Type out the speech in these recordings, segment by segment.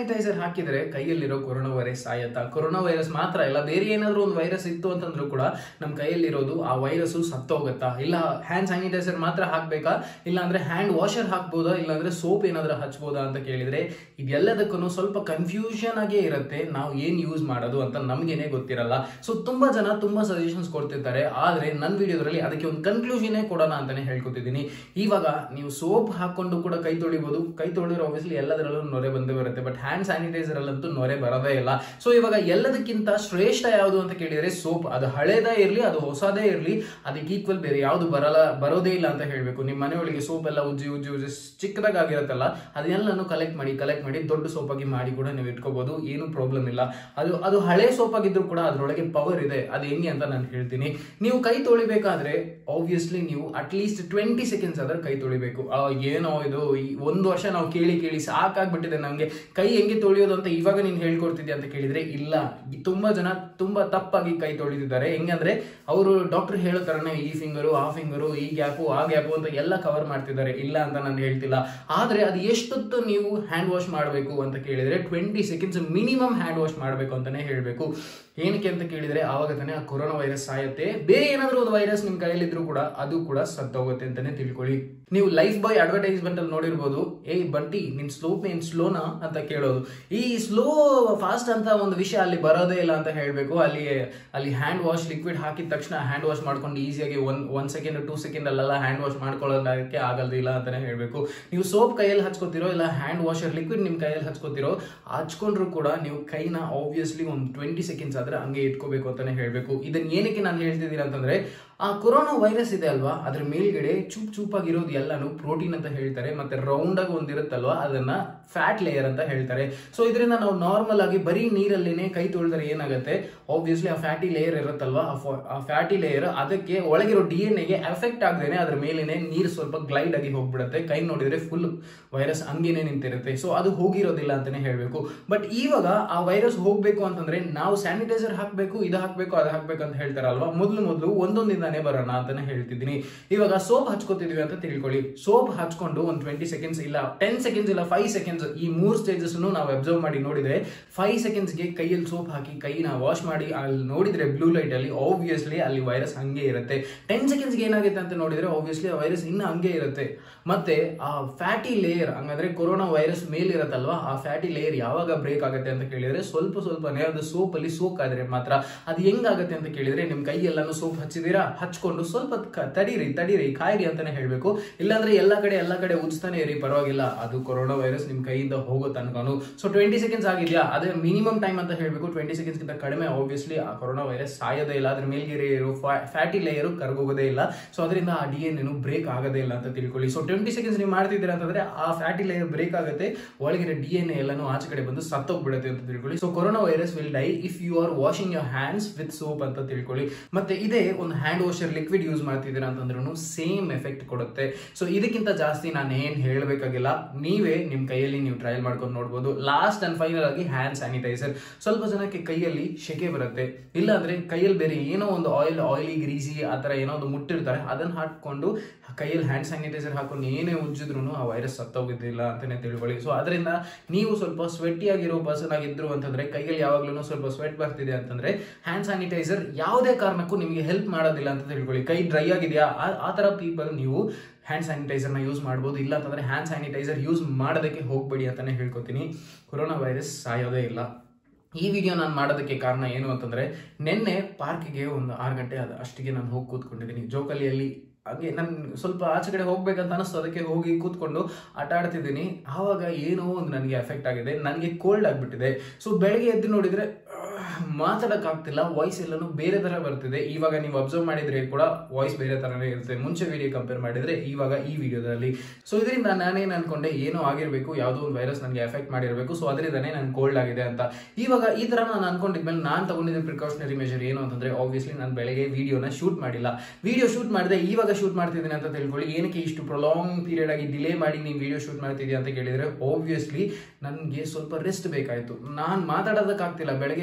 sanitiser ಹಾಕಿದ್ರೆ ಕೈಯಲ್ಲಿರೋ corona virus ಸಾಯತ್ತಾ ಕೊರೋನಾ ವೈರಸ್ ಮಾತ್ರ ಇಲ್ಲ ಬೇರೆ ಏನಾದ್ರೂ ಒಂದು ವೈರಸ್ ಇತ್ತು ಅಂತಂದ್ರೂ ಕೂಡ ನಮ್ಮ ಕೈಯಲ್ಲಿರೋದು ಆ ವೈರಸ್ ಸತ್ತೋಗುತ್ತಾ ಇಲ್ಲ ಹ್ಯಾಂಡ್ ಸ್ಯಾನಿಟೈಸರ್ ಮಾತ್ರ ಹಾಕ್ಬೇಕಾ ಇಲ್ಲ ಅಂದ್ರೆ ಹ್ಯಾಂಡ್ ವಾಷರ್ ಹಾಕ್ಬೋದಾ ಇಲ್ಲ ಅಂದ್ರೆ ಸೋಪ್ ಏನಾದ್ರೂ ಹಚ್ಬೋದಾ ಅಂತ ಕೇಳಿದ್ರೆ ಇದೆಲ್ಲದಕ್ಕೂ ಸ್ವಲ್ಪ ಕನ್ಫ್ಯೂಷನ್ ಆಗೇ ಇರುತ್ತೆ ನಾವು ಏನ್ ಯೂಸ್ ಮಾಡೋದು ಅಂತ ನಮ್ಗೇನೆ ಗೊತ್ತಿರಲ್ಲ ಸೊ ತುಂಬಾ ಜನ ತುಂಬಾ ಸಜೆಷನ್ಸ್ ಕೊಡ್ತಿರ್ತಾರೆ ಆದ್ರೆ ನನ್ನ ವಿಡಿಯೋದಲ್ಲಿ ಅದಕ್ಕೆ ಒಂದು ಕನ್ಕ್ಲೂಷನ್ ಕೊಡೋಣ ಅಂತಾನೆ ಹೇಳ್ಕೊತಿದ್ದೀನಿ ಇವಾಗ ನೀವು ಸೋಪ್ ಹಾಕೊಂಡು ಕೂಡ ಕೈ ತೊಳಿಬಹುದು ಕೈ ತೊಳೆದ್ರೆ ಆಬ್ವಿಯಸ್ಲಿ ಎಲ್ಲದರಲ್ಲೂ ನೊರೆ ಬಂದೇ ಬರುತ್ತೆ ಬಟ್ ಹ್ಯಾಂಡ್ ಸ್ಯಾನಿಟೈಸರ್ ಅಲ್ಲಂತೂ ನೊರೆ ಬರೋದೇ ಇಲ್ಲ ಸೊ ಇವಾಗ ಎಲ್ಲದಕ್ಕಿಂತ ಶ್ರೇಷ್ಠ ಯಾವುದು ಅಂತ ಕೇಳಿದ್ರೆ ಸೋಪ್ ಅದು ಹಳೇದೇ ಇರಲಿ ಅದು ಹೊಸದೇ ಇರಲಿ ಅದಕ್ಕೆ ಈಕ್ವಲ್ ಬೇರೆ ಯಾವುದು ಬರಲ್ಲ ಬರೋದೇ ಇಲ್ಲ ಅಂತ ಹೇಳ್ಬೇಕು ನಿಮ್ಮ ಮನೆಯೊಳಗೆ ಸೋಪ್ ಎಲ್ಲ ಉಜ್ಜಿ ಉಜ್ಜಿ ಉಜ್ಜಿ ಚಿಕ್ಕದಾಗಿರುತ್ತಲ್ಲ ಅದನ್ನೆಲ್ಲನೂ ಕಲೆಕ್ಟ್ ಮಾಡಿ ಕಲೆಕ್ಟ್ ಮಾಡಿ ದೊಡ್ಡ ಸೋಪ್ ಆಗಿ ಮಾಡಿ ಕೂಡ ನೀವು ಇಟ್ಕೋಬಹುದು ಏನು ಪ್ರಾಬ್ಲಮ್ ಇಲ್ಲ ಅದು ಅದು ಹಳೆ ಸೋಪ್ ಆಗಿದ್ರು ಕೂಡ ಅದರೊಳಗೆ ಪವರ್ ಇದೆ ಅದು ಹೆಂಗೆ ಅಂತ ನಾನು ಹೇಳ್ತೀನಿ ನೀವು ಕೈ ತೊಳಿಬೇಕಾದ್ರೆ ಆಬ್ವಿಯಸ್ಲಿ ನೀವು ಅಟ್ಲೀಸ್ಟ್ ಟ್ವೆಂಟಿ ಸೆಕೆಂಡ್ಸ್ ಆದ್ರೆ ಕೈ ತೊಳಿಬೇಕು ಆ, ಏನೋ ಇದು ಈ ಒಂದು ವರ್ಷ ನಾವು ಕೇಳಿ ಕೇಳಿ ಸಾಕಾಗ್ಬಿಟ್ಟಿದೆ ನಮಗೆ ಕೈ ಹೆಂಗೆ ತೊಳೆಯೋದು ಅಂತ ಇವಾಗ ನೀನು ಹೇಳ್ಕೊಡ್ತಿದ್ಯಾ ಅಂತ ಕೇಳಿದ್ರೆ ಇಲ್ಲ ಈ ತುಂಬಾ ಜನ ತುಂಬಾ ತಪ್ಪಾಗಿ ಕೈ ತೊಳಿತಿದ್ದಾರೆ ಹೆಂಗಂದ್ರೆ ಅವರು ಡಾಕ್ಟರ್ ಹೇಳೋ ತರನೇ ಈ ಫಿಂಗರು ಆ ಫಿಂಗರು ಈ ಗ್ಯಾಪು ಆ ಗ್ಯಾಪು ಅಂತ ಎಲ್ಲ ಕವರ್ ಮಾಡ್ತಿದ್ದಾರೆ ಇಲ್ಲ ಅಂತ ನಾನು ಹೇಳ್ತಿಲ್ಲ ಆದ್ರೆ ಅದು ಎಷ್ಟೊತ್ತು ನೀವು ಹ್ಯಾಂಡ್ ವಾಶ್ ಮಾಡಬೇಕು ಅಂತ ಕೇಳಿದ್ರೆ twenty seconds minimum hand wash ಮಾಡಬೇಕು ಅಂತಾನೆ ಹೇಳಬೇಕು ಏನಕ್ಕೆ ಅಂತ ಕೇಳಿದ್ರೆ ಆವಾಗ ತಾನೇ ಆ ಕೊರೋನಾ ವೈರಸ್ ಸಾಯುತ್ತೆ ಬೇರೆ ಏನಾದ್ರೂ ಒಂದು ವೈರಸ್ ನಿಮ್ ಕೈಯಲ್ಲಿದ್ರು ಕೂಡ ಅದು ಕೂಡ ಸತ್ತೋಗುತ್ತೆ ಅಂತಾನೆ ತಿಳ್ಕೊಳ್ಳಿ ನೀವು ಲೈಫ್ ಬಾಯ್ ಅಡ್ವರ್ಟೈಸ್ಮೆಂಟ್ ಅಲ್ಲಿ ನೋಡಿರ್ಬೋದು ಏಯ್ ಬಂಟಿ ನಿನ್ ಸ್ಲೋಪ್ ಏನ್ ಸ್ಲೋನಾ ಅಂತ ಕೇಳೋದು ಈ ಸ್ಲೋ ಫಾಸ್ಟ್ ಅಂತ ಒಂದು ವಿಷಯ ಅಲ್ಲಿ ಬರೋದೇ ಇಲ್ಲ ಅಂತ ಹೇಳ್ಬೇಕು ಅಲ್ಲಿ ಅಲ್ಲಿ ಹ್ಯಾಂಡ್ ವಾಶ್ ಲಿಕ್ವಿಡ್ ಹಾಕಿದ ತಕ್ಷಣ ಹ್ಯಾಂಡ್ ವಾಶ್ ಮಾಡ್ಕೊಂಡು ಈಸಿಯಾಗಿ one one second two second ಅಲ್ಲೆಲ್ಲ ಹ್ಯಾಂಡ್ ವಾಶ್ ಮಾಡ್ಕೊಳ್ಳೋದಕ್ಕೆ ಆಗಲ್ದಿಲ್ಲ ಅಂತಾನೆ ಹೇಳ್ಬೇಕು ನೀವು ಸೋಪ್ ಕೈಯಲ್ಲಿ ಹಚ್ಕೋತಿರೋ ಇಲ್ಲ ಹ್ಯಾಂಡ್ ವಾಷರ್ ಲಿಕ್ವಿಡ್ ನಿಮ್ ಕೈಯಲ್ಲಿ ಹಚ್ಕೋತಿರೋ ಹಚ್ಕೊಂಡ್ರು ಕೂಡ ನೀವು ಕೈನ ಆಬ್ವಿಯಸ್ಲಿ ಒಂದು ಟ್ವೆಂಟಿ ಸೆಕೆಂಡ್ಸ್ ಆದ್ರೆ ಹಂಗೆ ಇಟ್ಕೋಬೇಕು ಅಂತಾನೆ ಹೇಳ್ಬೇಕು ಇದನ್ನ ಏನಕ್ಕೆ ನಾನು ಹೇಳ್ತಿದ್ದೀನಿ ಅಂತಂದ್ರೆ ಆ ಕೊರೋನಾ ವೈರಸ್ ಇದೆ ಅಲ್ವಾ ಅದ್ರ ಮೇಲ್ಗಡೆ ಚೂಪ್ ಚೂಪಾಗಿರೋದು ಎಲ್ಲಾನು ಪ್ರೋಟೀನ್ ಅಂತ ಹೇಳ್ತಾರೆ ಮತ್ತೆ ರೌಂಡ್ ಆಗಿ ಒಂದಿರುತ್ತಲ್ವಾ ಅದನ್ನ ಫ್ಯಾಟ್ ಲೇಯರ್ ಅಂತ ಹೇಳ್ತಾರೆ ಸೊ ಇದರಿಂದ ನಾವು ನಾರ್ಮಲ್ ಆಗಿ ಬರೀ ನೀರಲ್ಲೇನೆ ಕೈ ತೊಳೆದ್ರೆ ಏನಾಗುತ್ತೆ ಆಬ್ವಿಯಸ್ಲಿ ಆ ಫ್ಯಾಟಿ ಲೇಯರ್ ಇರುತ್ತಲ್ವಾ ಆ ಫ- ಆ ಫ್ಯಾಟಿ ಲೇಯರ್ ಅದಕ್ಕೆ ಒಳಗಿರೋ ಡಿ ಎನ್ ಎಗೆ ಎಫೆಕ್ಟ್ ಆಗದೇನೆ ಅದ್ರ ಮೇಲೇನೆ ನೀರು ಸ್ವಲ್ಪ ಗ್ಲೈಡ್ ಆಗಿ ಹೋಗ್ಬಿಡುತ್ತೆ ಕೈ ನೋಡಿದ್ರೆ ಫುಲ್ ವೈರಸ್ ಹಂಗೇನೆ ನಿಂತಿರುತ್ತೆ ಸೊ ಅದು ಹೋಗಿರೋದಿಲ್ಲ ಅಂತಾನೆ ಹೇಳ್ಬೇಕು ಬಟ್ ಇವಾಗ ಆ ವೈರಸ್ ಹೋಗ್ಬೇಕು ಅಂತಂದ್ರೆ ನಾವು ಸ್ಯಾನಿಟೈಸರ್ ಹಾಕ್ಬೇಕು ಇದು ಹಾಕ್ಬೇಕು ಅದು ಹಾಕ್ಬೇಕು ಅಂತ ಹೇಳ್ತಾರಲ್ವಾ ಮೊದಲು ಮೊದಲು ಒಂದೊಂದಿಂದಾನೇ ಬರೋಣ ಅಂತಾನೆ ಹೇಳ್ತಿದ್ದೀನಿ ಇವಾಗ ಸೋಪ್ ಹಚ್ಕೋತಿದೀವಿ ಅಂತ ತಿಳ್ಕೊಳ್ಳಿ ಸೋಪ್ ಹಚ್ಕೊಂಡು ಒಂದು ಟ್ವೆಂಟಿ ಸೆಕೆಂಡ್ಸ್ ಇಲ್ಲ ಟೆನ್ ಸೆಕೆಂಡ್ಸ್ ಇಲ್ಲ ಫೈವ್ ಸೆಕೆಂಡ್ಸ್ ಈ ಮೂರು ಸ್ಟೇಜಸ್ ನಾವು ಅಬ್ಸರ್ವ್ ಮಾಡಿ ನೋಡಿದ್ರೆ ಫೈವ್ ಸೆಕೆಂಡ್ಸ್ಗೆ ಕೈಯಲ್ಲಿ ಸೋಪ್ ಹಾಕಿ ಕೈನ ವಾಶ್ ಮಾಡಿ ಅಲ್ಲಿ ನೋಡಿದ್ರೆ ಬ್ಲೂ ಲೈಟ್ ಅಲ್ಲಿ ಆಬ್ವಿಯಸ್ಲಿ ಅಲ್ಲಿ ವೈರಸ್ ಹಂಗೆ ಇರುತ್ತೆ ಟೆನ್ ಸೆಕೆಂಡ್ಸ್ಗೆ ಏನಾಗುತ್ತೆ ಅಂತ ನೋಡಿದ್ರೆ ಆಬ್ವಿಯಸ್ಲಿ ಆ ವೈರಸ್ ಇನ್ನ ಹಂಗೆ ಇರುತ್ತೆ ಮತ್ತೆ ಆ ಫ್ಯಾಟಿ ಲೇಯರ್ ಹಂಗಂದ್ರೆ ಕೊರೋನಾ ವೈರಸ್ ಮೇಲಿರುತ್ತಲ್ವಾ ಆ ಫ್ಯಾಟಿ ಲೇಯರ್ ಯಾವಾಗ ಬ್ರೇಕ್ ಆಗುತ್ತೆ ಅಂತ ಕೇಳಿದ್ರೆ ಸ್ವಲ್ಪ ಸ್ವಲ್ಪನೇ ಅದು ಸೋಪ್ ಅಲ್ಲಿ ಸೋಕ್ ಆದ್ರೆ ಮಾತ್ರ ಅದು ಹೆಂಗಾಗುತ್ತೆ ಅಂತ ಕೇಳಿದ್ರೆ ನಿಮ್ ಕೈ ಎಲ್ಲಾನು ಸೋಪ್ ಹಚ್ಚಿದೀರಾ ಹಚ್ಕೊಂಡು ಸ್ವಲ್ಪ ಕ- ತಡೀರಿ ತಡೀರಿ ಕಾಯಿರಿ ಅಂತಾನೆ ಹೇಳ್ಬೇಕು ಇಲ್ಲಾಂದ್ರೆ ಎಲ್ಲಾ ಕಡೆ ಎಲ್ಲಾ ಕಡೆ ಉಜ್ತಾನೆ ಇರಿ ಪರವಾಗಿಲ್ಲ ಅದು ಕೊರೋನಾ ವೈರಸ್ ನಿಮ್ ಕೈಯಿಂದ ಹೋಗೋ ತನಕನು ಸೊ ಟ್ವೆಂಟಿ ಸೆಕೆಂಡ್ಸ್ ಆಗಿದೆಯಾ ಅದೇ ಮಿನಿಮಮ್ ಟೈಮ್ ಅಂತ ಹೇಳ್ಬೇಕು ಟ್ವೆಂಟಿ ಸೆಕೆಂಡ್ಸ್ ಗಿಂತ ಕಡಿಮೆ ಆಬ್ವಿಯಸ್ಲಿ ಆ ಕೊರೋನಾ ವೈರಸ್ ಸಾಯೋದೇ ಇಲ್ಲ ಅದ್ರ ಮೇಲ್ಗಿರಿ ಇರೋ ಫ್ಯಾಟಿ ಲೇಯರ್ ಕರ್ಗೋಗೋದೇ ಇಲ್ಲ ಸೊ ಅದರಿಂದ ಆ ಡಿ ಎನ್ ಬ್ರೇಕ್ ಆಗೋದೇ ಇಲ್ಲ ಅಂತ ತಿಳ್ಕೊಳ್ಳಿ ಸೊ ಟ್ವೆಂಟಿ ಸೆಕೆಂಡ್ಸ್ ನೀವು ಮಾಡ್ತಿದ್ದೀರಾ ಅಂತಂದ್ರೆ ಆ ಫ್ಯಾಟಿ ಲೇಯರ್ ಬ್ರೇಕ್ ಆಗುತ್ತೆ ಒಳಗಿನ ಡಿ ಎನ್ ಎಲ್ಲಾನು ಆಚೆ ಕಡೆ ಬಂದು ಸತ್ತೋಗ್ಬಿಡುತ್ತೆ ಅಂತ ತಿಳ್ಕೊಳ್ಳಿ so corona virus will die if you are washing your hands with soap ಅಂತ ತಿಳ್ಕೊಳ್ಳಿ ಮತ್ತೆ ಇದೇ ಒಂದು ಹ್ಯಾಂಡ್ ವಾಷರ್ ಲಿಕ್ವಿಡ್ ಯೂಸ್ ಮಾಡ್ತಿದ್ದೀರಾ ಅಂತಂದ್ರೂ ಸೇಮ್ ಎಫೆಕ್ಟ್ ಕೊಡುತ್ತೆ ಸೊ ಇದಕ್ಕಿಂತ ಜಾಸ್ತಿ ನಾನು ಏನ್ ಹೇಳಬೇಕಾಗಿಲ್ಲ ನೀವೇ ನಿಮ್ ಕೈಯಲ್ಲಿ ನೀವು ಟ್ರಯಲ್ ಮಾಡ್ಕೊಂಡು ನೋಡ್ಬೋದು ಲಾಸ್ಟ್ ಅಂಡ್ ಫೈನಲ್ ಆಗಿ ಹ್ಯಾಂಡ್ ಸ್ಯಾನಿಟೈಸರ್ ಸ್ವಲ್ಪ ಜನಕ್ಕೆ ಕೈಯಲ್ಲಿ ಶೆಕೆ ಬರುತ್ತೆ ಇಲ್ಲ ಅಂದ್ರೆ ಕೈಯಲ್ಲಿ ಬೇರೆ ಏನೋ ಒಂದು ಆಯಿಲ್ ಆಯಿಲಿ ಗ್ರೀಸಿ ಆ ತರ ಏನೋ ಒಂದು ಮುಟ್ಟಿರ್ತಾರೆ ಅದನ್ನ ಹಾಕೊಂಡು ಕೈಯಲ್ಲಿ ಹ್ಯಾಂಡ್ ಸ್ಯಾನಿಟೈಸರ್ ಹಾಕೊಂಡು ಏನೇ ಉಜ್ಜಿದ್ರು ಆ ವೈರಸ್ ಸತ್ತೋಗಿದ್ದಿಲ್ಲ ಅಂತಾನೆ ತಿಳ್ಕೊಳ್ಳಿ ಸೊ ಅದರಿಂದ ನೀವು ಸ್ವಲ್ಪ ಸ್ವೆಟ್ಟಿ ಆಗಿರೋ ಪರ್ಸನ್ ಆಗಿದ್ರು ಅಂತಂದ್ರೆ ಕೈಯಲ್ಲಿ ಯಾವಾಗ್ಲೂ ಸ್ವಲ್ಪ ಸ್ವೆಟ್ ಬರ್ತಿದೆ ಅಂತಂದ್ರೆ ಹ್ಯಾಂಡ್ ಸ್ಯಾನಿಟೈಸರ್ ಯಾವುದೇ ಕಾರಣಕ್ಕೂ ನಿಮಗೆ ಹೆಲ್ಪ್ ಮಾಡೋದಿಲ್ಲ ಅಂತ ತಿಳ್ಕೊಳ್ಳಿ ಕೈ ಡ್ರೈ ಆಗಿದೆಯಾ ಆ- ಆ ತರ ಪೀಪಲ್ ನೀವು ಹ್ಯಾಂಡ್ ಸ್ಯಾನಿಟೈಸರ್ನ ಯೂಸ್ ಮಾಡ್ಬೋದು ಇಲ್ಲ ಅಂತಂದ್ರೆ ಹ್ಯಾಂಡ್ ಸ್ಯಾನಿಟೈಸರ್ ಯೂಸ್ ಮಾಡೋದಕ್ಕೆ ಹೋಗ್ಬೇಡಿ ಅಂತಾನೆ ಹೇಳ್ಕೊತೀನಿ ಕೊರೋನಾ ವೈರಸ್ ಸಾಯೋದೇ ಇಲ್ಲ ಈ ವಿಡಿಯೋ ನಾನು ಮಾಡೋದಕ್ಕೆ ಕಾರಣ ಏನು ಅಂತಂದ್ರೆ ನಿನ್ನೆ ಪಾರ್ಕಿಗೆ ಒಂದು ಆರು ಗಂಟೆ ಆದ ಅಷ್ಟಿಗೆ ನಾನು ಹೋಗಿ ಕೂತ್ಕೊಂಡಿದ್ದೀನಿ ಜೋಕಾಲಿಯಲ್ಲಿ ಹಾಗೆ ನಾನು ಸ್ವಲ್ಪ ಆಚೆ ಕಡೆ ಹೋಗ್ಬೇಕಂತ ಅನಿಸ್ತು ಅದಕ್ಕೆ ಹೋಗಿ ಕೂತ್ಕೊಂಡು ಆಟ ಆಡ್ತಿದ್ದೀನಿ ಆವಾಗ ಏನೋ ಒಂದು ನನಗೆ ಎಫೆಕ್ಟ್ ಆಗಿದೆ ನನಗೆ ಕೋಲ್ಡ್ ಆಗಿಬಿಟ್ಟಿದೆ ಸೊ ಬೆಳಗ್ಗೆ ಎದ್ದು ನೋಡಿದ್ರೆ ಮಾತಾಡೋಕ್ಕಾಗ್ತಿಲ್ಲ ವಾಯ್ಸ್ ಎಲ್ಲನೂ ಬೇರೆ ತರ ಬರ್ತಿದೆ ಇವಾಗ ನೀವು ಅಬ್ಸರ್ವ್ ಮಾಡಿದ್ರೆ ಕೂಡ ವಾಯ್ಸ್ ಬೇರೆ ತರನೇ ಇರುತ್ತೆ ಮುಂಚೆ ವಿಡಿಯೋ ಕಂಪೇರ್ ಮಾಡಿದ್ರೆ ಇವಾಗ ಈ ವಿಡಿಯೋದಲ್ಲಿ ಸೊ ಇದರಿಂದ ನಾನೇನು ಅನ್ಕೊಂಡೆ ಏನೋ ಆಗಿರ್ಬೇಕು ಯಾವುದೋ ಒಂದು ವೈರಸ್ ನನಗೆ ಎಫೆಕ್ಟ್ ಮಾಡಿರಬೇಕು ಸೊ ಅದರಿಂದನೇ ನಾನು ಕೋಲ್ಡ್ ಆಗಿದೆ ಅಂತ ಇವಾಗ ಈ ತರ ನಾನು ಅನ್ಕೊಂಡಿದ್ಮೇಲೆ ನಾನು ತಗೊಂಡಿದ್ದ ಪ್ರಿಕಾಷನರಿ ಮೆಜರ್ ಏನು ಅಂತಂದ್ರೆ ಆಬ್ವಿಯಸ್ಲಿ ನಾನು ಬೆಳಗ್ಗೆ ವಿಡಿಯೋನ ಶೂಟ್ ಮಾಡಿಲ್ಲ ವಿಡಿಯೋ ಶೂಟ್ ಮಾಡಿದೆ ಇವಾಗ ಶೂಟ್ ಮಾಡ್ತಿದ್ದೀನಿ ಅಂತ ತಿಳ್ಕೊಳ್ಳಿ ಏನಕ್ಕೆ ಇಷ್ಟು ಪ್ರೊಲಾಂಗ್ ಪೀರಿಯಡ್ ಆಗಿ ಡಿಲೇ ಮಾಡಿ ನೀವು ವಿಡಿಯೋ ಶೂಟ್ ಮಾಡ್ತಿದ್ಯಾ ಅಂತ ಕೇಳಿದ್ರೆ ಆಬ್ವಿಯಸ್ಲಿ ನನಗೆ ಸ್ವಲ್ಪ ರೆಸ್ಟ್ ಬೇಕಾಯಿತು ನಾನು ಮಾತಾಡೋದಕ್ಕಾಗ್ತಿಲ್ಲ ಬೆಳಗ್ಗೆ ಎದ್ರೆ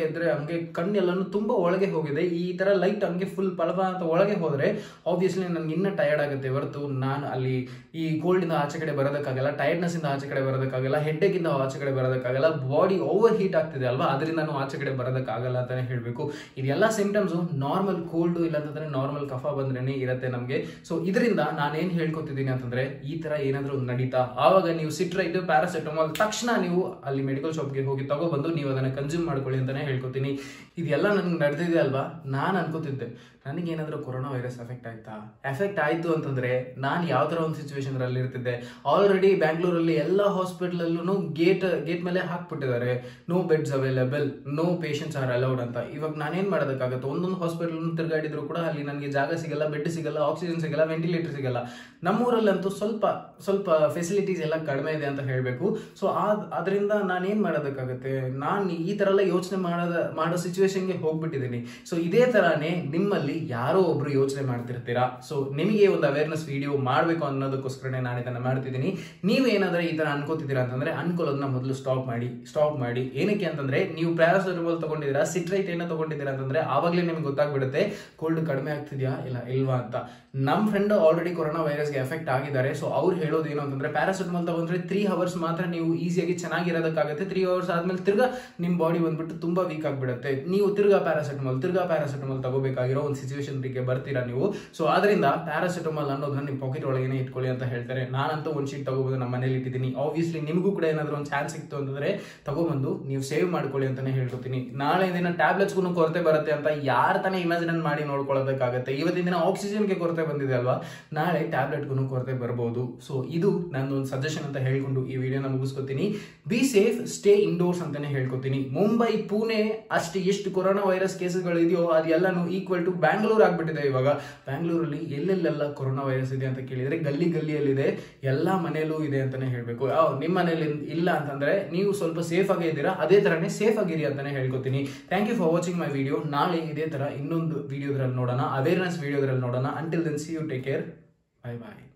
ಹಂಗೆ ಕಣ್ಣೆಲ್ಲನೂ ತುಂಬಾ ಒಳಗೆ ಹೋಗಿದೆ ಈ ತರ ಲೈಟ್ ಹಂಗೆ ಫುಲ್ ಪಳಪ ಅಂತ ಒಳಗೆ ಹೋದ್ರೆ ಆಬ್ವಿಯಸ್ಲಿ ನನ್ಗೆ ಇನ್ನೂ ಟಯರ್ಡ್ ಆಗುತ್ತೆ ಹೊರತು ನಾನು ಅಲ್ಲಿ ಈ ಕೋಲ್ಡ್ ಇಂದ ಆಚೆ ಕಡೆ ಬರೋದಕ್ಕಾಗಲ್ಲ ಟೈರ್ಡ್ನೆಸ್ ಇಂದ ಆಚೆ ಕಡೆ ಬರೋದಕ್ಕಾಗಲ್ಲ ಹೆಡ್ಡೇಕ್ ಇಂದ ಆಚೆ ಕಡೆ ಬರೋದಕ್ಕಾಗಲ್ಲ ಬಾಡಿ ಓವರ್ ಹೀಟ್ ಆಗ್ತಿದೆ ಅಲ್ವಾ ಅದರಿಂದ ಆಚೆ ಕಡೆ ಬರೋದಕ್ಕಾಗಲ್ಲ ಅಂತಾನೆ ಹೇಳ್ಬೇಕು ಇದೆಲ್ಲ ಸಿಂಟಮ್ಸ್ ನಾರ್ಮಲ್ ಕೋಲ್ಡ್ ಇಲ್ಲ ಅಂತಂದ್ರೆ ನಾರ್ಮಲ್ ಕಫ ಬಂದ್ರೇನೆ ಇರುತ್ತೆ ನಮಗೆ ಸೊ ಇದರಿಂದ ನಾನೇನ್ ಹೇಳ್ಕೊತಿದ್ದೀನಿ ಅಂತಂದ್ರೆ ಈ ತರ ಏನಾದ್ರೂ ಒಂದು ನಡೀತಾ ಆವಾಗ ನೀವು ಸಿಟ್ರೈಟ್ ಪ್ಯಾರಾಸೆಟಮಾಲ್ ತಕ್ಷಣ ನೀವು ಅಲ್ಲಿ ಮೆಡಿಕಲ್ ಶಾಪ್ಗೆ ಹೋಗಿ ತಗೊಬಂದು ನೀವು ಅದನ್ನ ಕನ್ಸ್ಯೂಮ್ ಮಾಡ್ಕೊಳ್ಳಿ ಅಂತಾನೆ ಹೇಳ್ಕೊತೀನಿ ಇದೆಲ್ಲ ನನ್ಗೆ ನಡೆದಿದೆ ಅಲ್ವಾ ನಾನು ಅನ್ಕೋತಿದ್ದೆ ನನಗೇನಾದ್ರೂ ಕೊರೋನಾ ವೈರಸ್ ಎಫೆಕ್ಟ್ ಆಯ್ತಾ ಎಫೆಕ್ಟ್ ಆಯ್ತು ಅಂತಂದ್ರೆ ನಾನು ಯಾವ ತರ ಒಂದು ಸಿಚುವೇಶನ್ ಅಲ್ಲಿ ಇರ್ತಿದ್ದೆ ಆಲ್ರೆಡಿ ಬ್ಯಾಂಗ್ಳೂರಲ್ಲಿ ಎಲ್ಲ ಹಾಸ್ಪಿಟಲ್ ಅಲ್ಲೂ ಗೇಟ್ ಗೇಟ್ ಮೇಲೆ ಹಾಕ್ಬಿಟ್ಟಿದ್ದಾರೆ no beds available no patients are allowed ಅಂತ ಇವಾಗ ನಾನೇನ್ ಮಾಡೋದಕ್ಕಾಗತ್ತೆ ಒಂದೊಂದು ಹಾಸ್ಪಿಟಲ್ ತಿರುಗಾಡಿದ್ರು ಕೂಡ ಅಲ್ಲಿ ನನಗೆ ಜಾಗ ಸಿಗಲ್ಲ ಬೆಡ್ ಸಿಗಲ್ಲ ಆಕ್ಸಿಜನ್ ಸಿಗಲ್ಲ ವೆಂಟಿಲೇಟರ್ ಸಿಗಲ್ಲ ನಮ್ಮೂರಲ್ಲಂತೂ ಸ್ವಲ್ಪ ಸ್ವಲ್ಪ ಫೆಸಿಲಿಟೀಸ್ ಎಲ್ಲ ಕಡಿಮೆ ಇದೆ ಅಂತ ಹೇಳಬೇಕು ಸೊ ಅದರಿಂದ ನಾನೇನ್ ಮಾಡೋದಕ್ಕಾಗತ್ತೆ ನಾನು ಈ ತರ ಎಲ್ಲ ಯೋಚನೆ ಮಾಡೋದ ಮಾಡೋ ಸಿಚುವೇಶನ್ಗೆ ಹೋಗ್ಬಿಟ್ಟಿದ್ದೀನಿ ಸೊ ಇದೇ ತರಾನೇ ನಿಮ್ಮಲ್ಲಿ ಯಾರೋ ಒಬ್ರು ಯೋಚನೆ ಮಾಡ್ತಿರ್ತೀರಾ ಸೊ ನಿಮಗೆ ಒಂದು ಅವೇರ್ನೆಸ್ ವಿಡಿಯೋ ಮಾಡಬೇಕು ಅನ್ನೋದಕ್ಕೋಸ್ಕರನೇ ನಾನು ಇದನ್ನ ಮಾಡ್ತಿದ್ದೀನಿ ನೀವು ಏನಾದ್ರೆ ಈ ತರ ಅನ್ಕೋತಿದ್ದೀರಾ ಅಂತಂದ್ರೆ ಅನ್ಕೊಳ್ಳೋದನ್ನ ಮೊದಲು ಸ್ಟಾಪ್ ಮಾಡಿ ಸ್ಟಾಪ್ ಮಾಡಿ ಏನಕ್ಕೆ ಅಂತಂದ್ರೆ ನೀವು ಪ್ಯಾರಾಸಿಟಮಲ್ ತಗೊಂಡಿದ್ದೀರಾ ಸಿಟ್ರೈಟ್ ಏನೋ ತಗೊಂಡಿದ್ದೀರಾ ಅಂತಂದ್ರೆ ಆವಾಗಲೇ ನಿಮ್ಗೆ ಗೊತ್ತಾಗ್ಬಿಡುತ್ತೆ ಕೋಲ್ಡ್ ಕಡಿಮೆ ಆಗ್ತಿದ್ಯಾ ಇಲ್ಲ ಇಲ್ವಾ ಅಂತ ನಮ್ಮ ಫ್ರೆಂಡ್ ಆಲ್ರೆಡಿ ಕೊರೋನಾ ವೈರಸ್ಗೆ ಎಫೆಕ್ಟ್ ಆಗಿದ್ದಾರೆ ಸೊ ಅವ್ರು ಹೇಳೋದು ಏನು ಅಂತಂದ್ರೆ ಪ್ಯಾರಾಸಿಟಮಲ್ ತಗೊಂಡ್ರೆ ತ್ರೀ ಅವರ್ಸ್ ಮಾತ್ರ ನೀವು ಈಸಿಯಾಗಿ ಚೆನ್ನಾಗಿರೋದಕ್ಕಾಗುತ್ತೆ ತ್ರೀ ಅವರ್ಸ್ ಆದ್ಮೇಲೆ ತಿರ್ಗಾ ನಿಮ್ಮ ಬಾಡಿ ಬಂದ್ಬಿಟ್ಟು ತುಂಬಾ ವೀಕ್ ಆಗಿಬಿಡುತ್ತೆ ನೀವು ತಿರ್ಗಾ ಪ್ಯಾರಾಸಿಟಮಲ್ ತಿರ್ಗಾ ಪ್ಯಾರಾಸಿಟಮಲ್ ತಗೋಬೇಕಾಗಿರೋ ಒಂದು ಸಿಚುವೇಶನ್ ಗೆ ಬರ್ತೀರಾ ನೀವು ಸೊ ಆದ್ರಿಂದ ಪ್ಯಾರಾಸಿಟಮಲ್ ಅನ್ನೋದನ್ನ ನಿಮ್ಮ ಪಾಕೆಟ್ ಒಳಗೇನೆ ಇಟ್ಕೊಳ್ಳಿ ಅಂತ ಹೇಳ್ತಾರೆ ನಾನಂತೂ ಒಂದು ಶೀಟ್ ತಗೋಬಹುದು ನಮ್ಮ ಮನೇಲಿ ಇಟ್ಟಿದ್ದೀನಿ ಆಬ್ವಿಯಸ್ಲಿ ನಿಮಗೂ ಕೂಡ ಏನಾದರೂ ಒಂದು ಚಾನ್ಸ್ ಸಿಕ್ತು ಅಂತಂದ್ರೆ ತಗೊಬಂದು ನೀವು ಸೇವ್ ಮಾಡ್ಕೊಳ್ಳಿ ಅಂತಾನೆ ಹೇಳ್ಕೊತೀನಿ ನಾಳೆ ದಿನ ಟ್ಯಾಬ್ಲೆಟ್ಸ್ಗೂ ಕೊರತೆ ಬರುತ್ತೆ ಅಂತ ಯಾರು ತಾನೇ ಇಮ್ಯಾಜಿನ್ ಮಾಡಿ ನೋಡ್ಕೊಳ್ಳೋದಕ್ಕಾಗತ್ತೆ ಇವತ್ತಿನ ದಿನ ಆಕ್ಸಿಜನ್ಗೆ ಕೊರತೆ ಬಂದಿದೆ ಅಲ್ವಾ ನಾಳೆ ಟ್ಯಾಬ್ಲೆಟ್ಗೂ ಕೊರತೆ ಬರಬಹುದು ಸೊ ಇದು ನಂದೊಂದು ಸಜೆಷನ್ ಅಂತ ಹೇಳ್ಕೊಂಡು ಈ ವಿಡಿಯೋನ ಮುಗಿಸ್ಕೊತೀನಿ ಬಿ ಸೇಫ್ ಸ್ಟೇ ಇಂಡೋರ್ಸ್ ಅಂತಾನೆ ಹೇಳ್ಕೊತೀನಿ ಮುಂಬೈ ಪುಣೆ ಅಷ್ಟು ಎಷ್ಟು ಕೊರೋನಾ ವೈರಸ್ ಕೇಸ್ಗಳು ಇದೆಯೋ ಅದೆಲ್ಲನೂ ಈಕ್ವಲ್ ಟು ಬ್ಯಾಂಗ್ಳೂರ್ ಆಗ್ಬಿಟ್ಟಿದೆ ಇವಾಗ ಬ್ಯಾಂಗ್ಳೂರಲ್ಲಿ ಎಲ್ಲೆಲ್ಲೆಲ್ಲ ಕೊರೋನಾ ವೈರಸ್ ಇದೆ ಅಂತ ಕೇಳಿದ್ರೆ ಗಲ್ಲಿ ಗಲ್ಲಿಯಲ್ಲಿದೆ ಎಲ್ಲಾ ಮನೆಯಲ್ಲೂ ಇದೆ ಅಂತಾನೆ ಹೇಳ್ಬೇಕು ನಿಮ್ಮ ಮನೇಲಿ ಇಲ್ಲ ಅಂತಂದ್ರೆ ನೀವು ಸ್ವಲ್ಪ ಸೇಫ್ ಆಗೇ ಇದ್ದೀರಾ ಅದೇ ತರನೇ ಸೇಫ್ ಆಗಿರಿ ಅಂತಾನೆ ಹೇಳ್ಕೊತೀನಿ thank you for watching my video ನಾಳೆ ಇದೇ ತರ ಇನ್ನೊಂದು ವಿಡಿಯೋದ್ರಲ್ಲಿ ನೋಡೋಣ ಅವೇರ್ನೆಸ್ ವಿಡಿಯೋದ್ರಲ್ಲಿ ನೋಡೋಣ until then see you take care bye bye